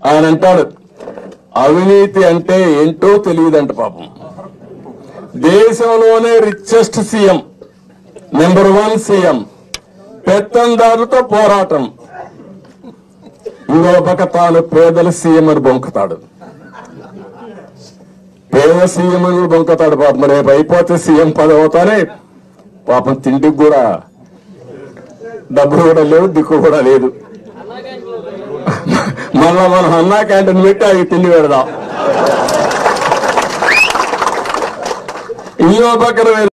ఆయన అంటాడు అవినీతి అంటే ఏంటో తెలియదంట పాపం దేశంలోనే richest CM number one CM పెత్తందారులతో పోరాటం ఇంకో పక్క తాను పేదల సీఎం అని బొంకుతాడు పేద సీఎం అని కూడా బొంకుతాడు పాపం రేపు అయిపోతే సీఎం పదవి అవుతానే పాపం తిండికి కూడా డబ్బులు కూడా లేవు దిక్కు కూడా లేదు మళ్ళా మనం అన్నా క్యాంటీన్ పెట్టి అవి తిండి పెడదాం ఇంకో పక్కన